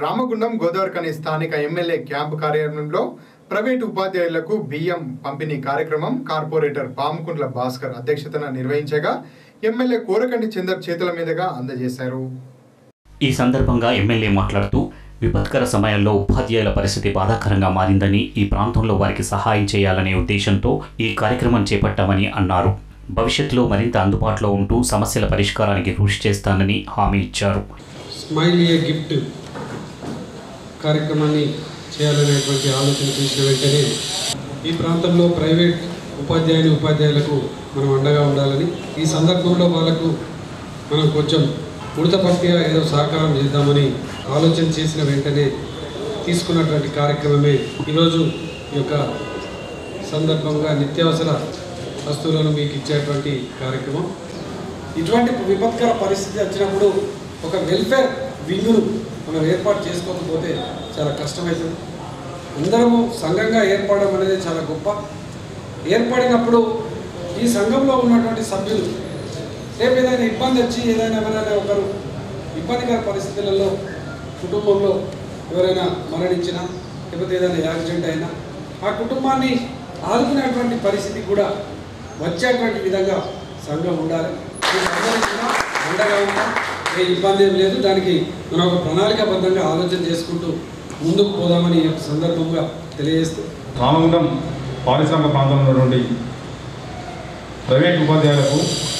రామగుండం గోదావరికని స్థానిక MLA camp కార్యాలయంలో private ఉపాధ్యాయులకు బియ్యం పంపిణీ కార్యక్రమం కార్పొరేటర్ పాముకుంట్ల భాస్కర్ అధ్యక్షతన నిర్వహించగా ఎమ్మెల్యే కోరకండి చందర్ చేతుల మీదుగా అందజేశారు ఈ సందర్భంగా ఎమ్మెల్యే మాట్లాడుతూ విపత్కర సమయంలో ఉపాధ్యాయుల పరిస్థితి బాధాకరంగా మారిందని ఈ ప్రాంతంలో వారికి సహాయం చేయాలనే ఉద్దేశంతో ఈ కార్యక్రమం చేపట్టామని అన్నారు భవిష్యత్తులో మరింత అందుబాటులో ఉంటూ సమస్యల పరిష్కారానికి కృషి చేస్తానని హామీ ఇచ్చారు స్మైల్ ఏ గిఫ్ట్ కార్యక్రమాన్ని చేయాలనేటువంటి ఆలోచన చేసిన వెంటనే ఈ ప్రాంతంలో ప్రైవేట్ ఉపాధ్యాయుని ఉపాధ్యాయులకు మనం అండగా ఉండాలని ఈ సందర్భంలో వాళ్ళకు మనం కొంచెం ఉడతపత్తిగా ఏదో సహకారం చేద్దామని ఆలోచన చేసిన వెంటనే తీసుకున్నటువంటి కార్యక్రమమే ఈరోజు ఈ యొక్క సందర్భంగా నిత్యావసర వస్తువులను మీకు ఇచ్చేటువంటి కార్యక్రమం ఇటువంటి విపత్కర పరిస్థితి వచ్చినప్పుడు ఒక వెల్ఫేర్ వింగును మనం ఏర్పాటు చేసుకోకపోతే చాలా కష్టమవుతుంది అందరము సంఘంగా ఏర్పడడం అనేది చాలా గొప్ప ఏర్పడినప్పుడు ఈ సంఘంలో ఉన్నటువంటి సభ్యులు రేపు ఏదైనా ఇబ్బంది వచ్చి ఏదైనా ఎవరైనా ఒకరు ఇబ్బందికర పరిస్థితులలో కుటుంబంలో ఎవరైనా మరణించినా లేకపోతే ఏదైనా యాక్సిడెంట్ అయినా ఆ కుటుంబాన్ని ఆదుకునేటువంటి పరిస్థితి కూడా వచ్చేటువంటి విధంగా సంఘం ఉండాలి ఈ సంఘం కూడా అండగా ఉంటాం ఏ ఇబ్బంది ఏం లేదు దానికి మనం ఒక ప్రణాళికాబద్ధంగా ఆలోచన చేసుకుంటూ ముందుకు పోదామని ఈ యొక్క సందర్భంగా తెలియజేస్తూ రామగుండం పారిశ్రామిక ప్రాంతంలో ఉన్నటువంటి ప్రైవేట్ ఉపాధ్యాయులకు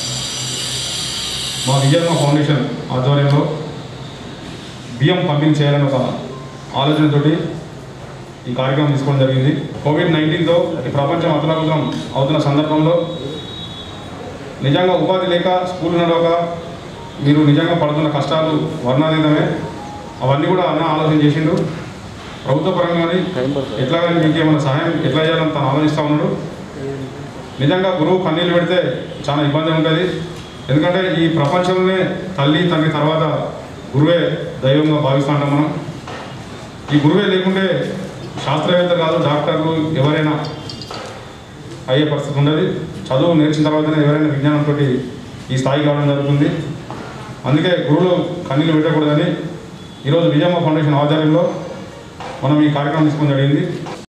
మా విజయమ్మ ఫౌండేషన్ ఆధ్వర్యంలో బియ్యం పంపిణీ చేయాలని ఒక ఆలోచనతోటి ఈ కార్యక్రమం తీసుకోవడం జరిగింది కోవిడ్ నైన్టీన్తో ఈ ప్రపంచం అతలాకుతలం అవుతున్న సందర్భంలో నిజంగా ఉపాధి లేక స్కూల్ నడవక మీరు నిజంగా పడుతున్న కష్టాలు వర్ణాతీతమే అవన్నీ కూడా అన్న ఆలోచన చేసిండు ప్రభుత్వ పరంగా కానీ ఎట్లా కానీ మీకు ఏమైనా సహాయం ఎట్లా చేయాలని తను ఆలోచిస్తూ ఉన్నాడు నిజంగా గురువు కన్నీళ్ళు పెడితే చాలా ఇబ్బంది ఉంటుంది ఎందుకంటే ఈ ప్రపంచంలోనే తల్లి తండ్రి తర్వాత గురువే దైవంగా భావిస్తుంటాం మనం ఈ గురువే లేకుంటే శాస్త్రవేత్త కాదు డాక్టర్లు ఎవరైనా అయ్యే పరిస్థితి ఉండదు చదువు నేర్చిన తర్వాతనే ఎవరైనా విజ్ఞానంతో ఈ స్థాయి కావడం జరుగుతుంది అందుకే గురువులు కన్నీళ్ళు పెట్టకూడదని ఈరోజు విజయమ్మ ఫౌండేషన్ ఆధ్వర్యంలో మనం ఈ కార్యక్రమం తీసుకోవడం జరిగింది